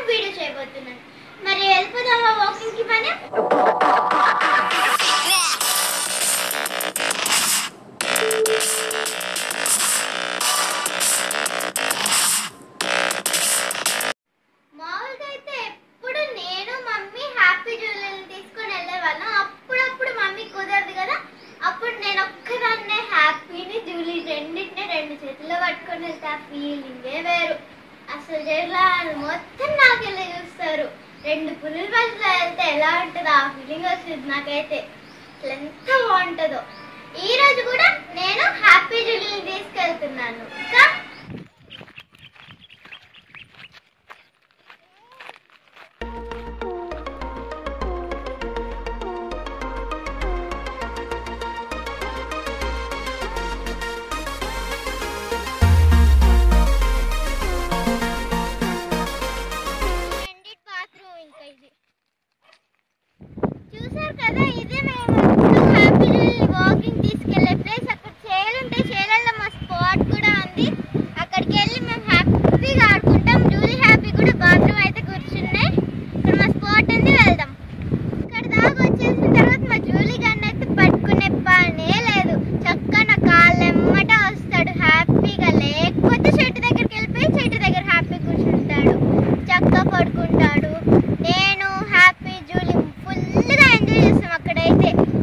video చేయబోతున్నాను మరి వెళ్ళిపోదామా వాకింగ్ కి పని మామూలుగా అయితే ఎప్పుడు నేను మమ్మీ హ్యాపీ జ్యువెలరీ తీసుకొని వెళ్ళేవాళ్ళం అప్పుడప్పుడు మమ్మీ కుదరదు కదా అప్పుడు నేను ఒక్కదాన్నే హ్యాపీని జ్యువెలరీ రెండింటిని రెండు చేతుల్లో పట్టుకొని వెళ్తే ఆ ఫీలింగే వేరు అసలు జైలు మొత్తం నాకు వెళ్ళి చూస్తారు రెండు పులుల బస్సులో వెళ్తే ఎలా ఉంటుందో ఆ ఫీలింగ్ వస్తుంది నాకైతే అసలు ఎంత బాగుంటుందో ఈ రోజు కూడా నేను హ్యాపీ జ్యువెలరీ తీసుకెళ్తున్నాను ఇంకా స్ప్లెండిడ్ బాత్రూమ్ ఇంకా ఇది చూసారు కదా ఇదే మేము ఎప్పుడు హ్యాపీ వాకింగ్ తీసుకెళ్లే ప్లేస్ అక్కడ చేలు ఉంటాయి చేలల్లో మా స్పాట్ కూడా ఉంది అక్కడికి వెళ్ళి మేము హ్యాపీగా ఆడుకుంటాం జూలీ హ్యాపీ కూడా బాత్రూమ్ అయితే కూర్చున్నాయి ఇక్కడ మా స్పాట్ ఉంది వెళ్దాం ఇక్కడ దాకా వచ్చేసిన తర్వాత మా జూలీ గన్ అయితే పట్టుకునే పనే లేదు చక్కగా నా కాళ్ళెమ్మట వస్తాడు హ్యాపీగా లేకపోతే చెట్టు దగ్గరికి వెళ్ళిపోయి చెట్టు దగ్గర హ్యాపీ కూర్చుంటాడు చక్కగా పడుకుంటాడు నేను హ్యాపీ జూలీ ఫుల్గా ఎంజాయ్ చేస్తాం అక్కడైతే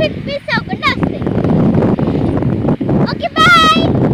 మిస్ అవ్వకుండా వస్తాయి ఓకే బాయ్